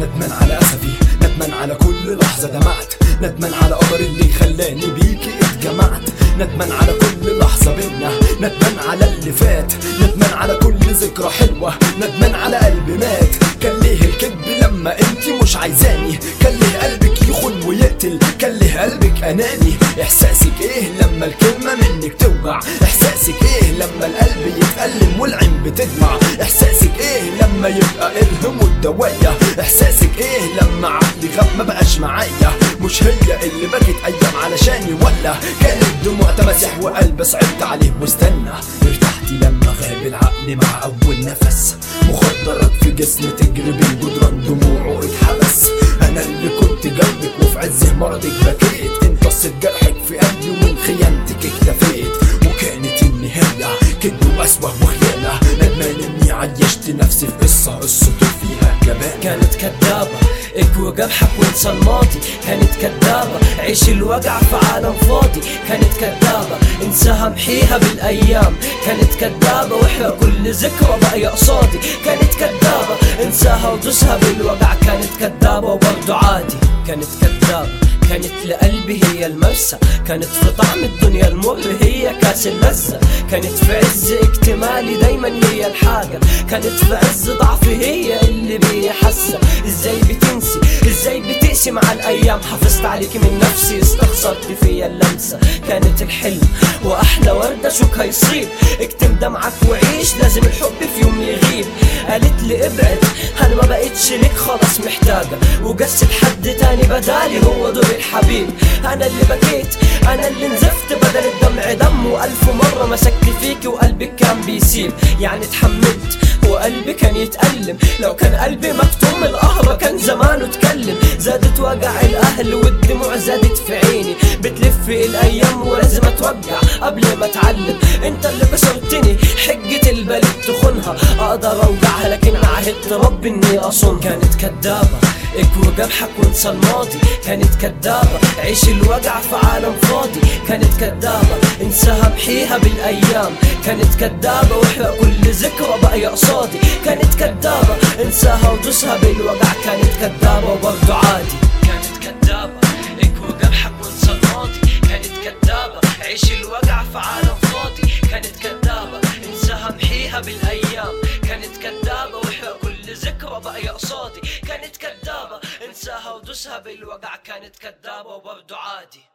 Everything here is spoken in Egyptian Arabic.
ندمان على أسفي ندمان على كل لحظة دمعت ندمان على قمر اللي خلاني بيكي اتجمعت ندمان على كل لحظة بينا ندمان على اللي فات ندمان على كل ذكرى حلوة ندمان على قلبي مات كان ليه الكذب لما انتي مش عايزاني كان ليه قلبك يخون ويقتل كان ليه قلبك اناني احساسك ايه لما الكلمة منك توجع احساسك ايه لما القلب يتألم والعين بتدمع احساسك ايه لما يبقى الهم والدوايا احساسك ايه لما عقلي غاب ما بقاش معايا مش هي اللي بكت ايام علشاني ولا كانت دموع تماسح وقلب صعبت عليه واستنى ارتحتي لما غاب العقل مع اول نفس مخدرات في جسمي تجري بين جدران دموعه اتحبس انا اللي كنت جنبك وفي عز مرضك بكيت امتصت جرحك في قلبي ومن خيانتك اكتفيت وكانت النهاية كدب وأسوأ وخيانة ندمان اني عيشت نفسي في قصة قصته فيها جبان كانت كدابة اكوي جرحك وانسى الماضي كانت كدابة عيش الوجع في عالم فاضي كانت كدابة انساها محيها بالايام كانت كدابة واحرق كل ذكرى بقي قصادي كانت كدابة انساها ودوسها بالوجع كانت كدابة وبرضه عادي كانت كدابة كانت لقلبي هي المرسى كانت في طعم الدنيا المر هي كاس اللذة كانت في عز اكتمالي دايما هي الحاجة كانت في عز ضعفي هي اللي بيا حاسة ازاي بتنسي ازاي بتقسي مع الايام حافظت عليكي من نفسي استخسرت فيا اللمسة كانت الحلم واحلى وردة شوك هيصيب اكتم دمعك وعيش لازم الحب في يوم يغيب قالت لي ابعد انا ما بقتش ليك خلاص محتاجة وجسد حد تاني بدالي هو دور الحبيب انا اللي بكيت انا اللي نزفت بدل الدمع دم والف مرة مسكت فيكي وقلبك كان بيسيب يعني اتحملت وقلبي كان يتألم لو كان قلبي مكتوم القهرة كان زمانه اتكلم زادت وجع الاهل والدموع زادت في عيني بتلف الايام ولازم اتوجع قبل ما اتعلم انت اللي كسرتني حجة البلد تخونها اقدر اوجعها لكن عهدت ربي اني اصون كانت كدابة اكوي جرحك وانسى الماضي كانت كدابة عيش الوجع في عالم فاضي كانت كدابة انساها محيها بالايام كانت كدابة واحرق كل ذكرى بقي قصادي كانت كدابة انساها ودوسها بالوجع كانت كدابة وبرضه عادي كانت كدابة اكوي جرحك وانسى الماضي كانت كدابة عيش الوجع في عالم فاضي كانت كدابة انساها محيها بالايام كانت كدابة واحرق كل ذكرى بقي قصادي كانت كدابة انساها ودوسها بالوجع كانت كدابة وبرضه عادي